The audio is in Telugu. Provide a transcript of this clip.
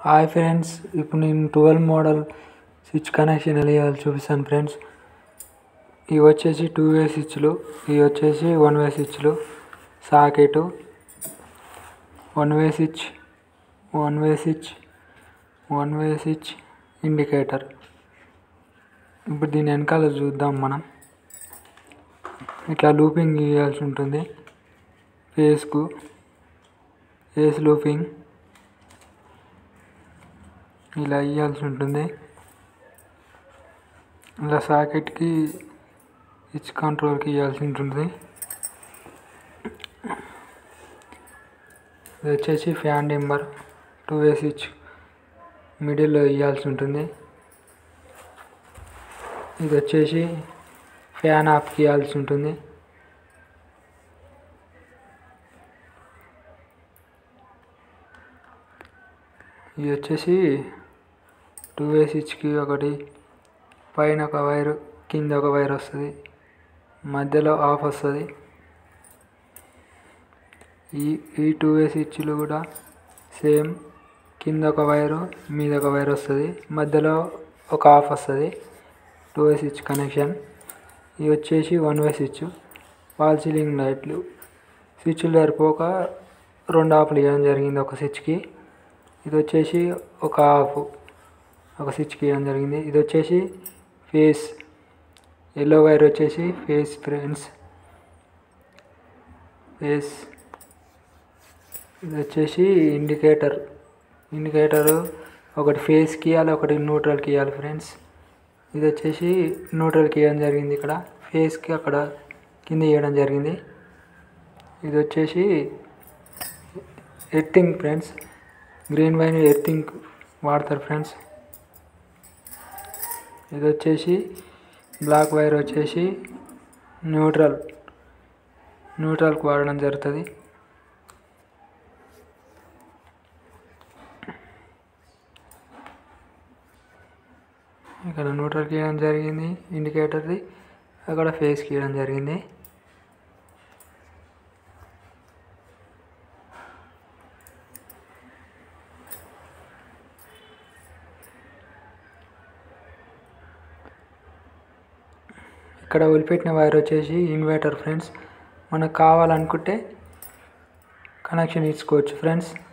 హాయ్ ఫ్రెండ్స్ ఇప్పుడు నేను ట్వెల్వ్ మోడల్ స్విచ్ కనెక్షన్ ఎలా చేయాలో చూపిస్తాను ఫ్రెండ్స్ ఇవి వచ్చేసి టూ వే స్విచ్లు ఇవి వచ్చేసి వన్ వే స్విచ్లు socket one way switch one way switch one way switch indicator ఇప్పుడు దీని వెనకాల చూద్దాం మనం ఇట్లా లూపింగ్ గీయాల్సి ఉంటుంది ఫేస్కు ఫేస్ లూపింగ్ ఇలా ఇవ్వాల్సి ఉంటుంది ఇలా సాకెట్కి స్విచ్ కంట్రోల్కి ఇవ్వాల్సి ఉంటుంది ఇది వచ్చేసి fan number two way switch మిడిల్లో ఇవ్వాల్సి ఉంటుంది ఇది వచ్చేసి ఫ్యాన్ ఆఫ్కి ఇవ్వాల్సి ఉంటుంది ఇది వచ్చేసి టూ వే స్విచ్కి ఒకటి పైన ఒక వైర్ కింద ఒక వైర్ వస్తుంది మధ్యలో ఆఫ్ వస్తుంది ఈ ఈ టూ వే స్విచ్లు కూడా సేమ్ కింద ఒక వైరు మీద ఒక వైర్ వస్తుంది మధ్యలో ఒక ఆఫ్ వస్తుంది టూ వే స్విచ్ కనెక్షన్ ఇవి వచ్చేసి one way switch wall ceiling లైట్లు స్విచ్లు సరిపోక రెండు ఆఫ్లు ఇవ్వడం జరిగింది ఒక స్విచ్కి ఇది వచ్చేసి ఒక హాఫ్ ఒక స్విచ్కి ఇవ్వడం జరిగింది ఇది వచ్చేసి ఫేస్ ఎల్లో వైర్ వచ్చేసి ఫేస్ ఫ్రెండ్స్ ఫేస్ ఇది వచ్చేసి ఇండికేటర్ ఇండికేటర్ ఒకటి ఫేస్కి ఇవ్వాలి ఒకటి న్యూట్రల్కి ఇవ్వాలి ఫ్రెండ్స్ ఇది వచ్చేసి న్యూట్రల్కి ఇవ్వడం జరిగింది ఇక్కడ ఫేస్కి అక్కడ కింద ఇవ్వడం జరిగింది ఇది వచ్చేసి earthing friends green wire earthing వాడతారు ఫ్రెండ్స్ ఇది వచ్చేసి బ్లాక్ వైర్ వచ్చేసి న్యూట్రల్ న్యూట్రల్కి వాడడం జరుగుతుంది ఇక్కడ న్యూట్రల్కి ఇవ్వడం జరిగింది ఇండికేటర్ది అక్కడ ఫేస్కి ఇవ్వడం జరిగింది ఇక్కడ వదిలిపెట్టిన వైర్ వచ్చేసి ఇన్వర్టర్ ఫ్రెండ్స్ మనకు కావాలనుకుంటే కనెక్షన్ ఇచ్చుకోవచ్చు ఫ్రెండ్స్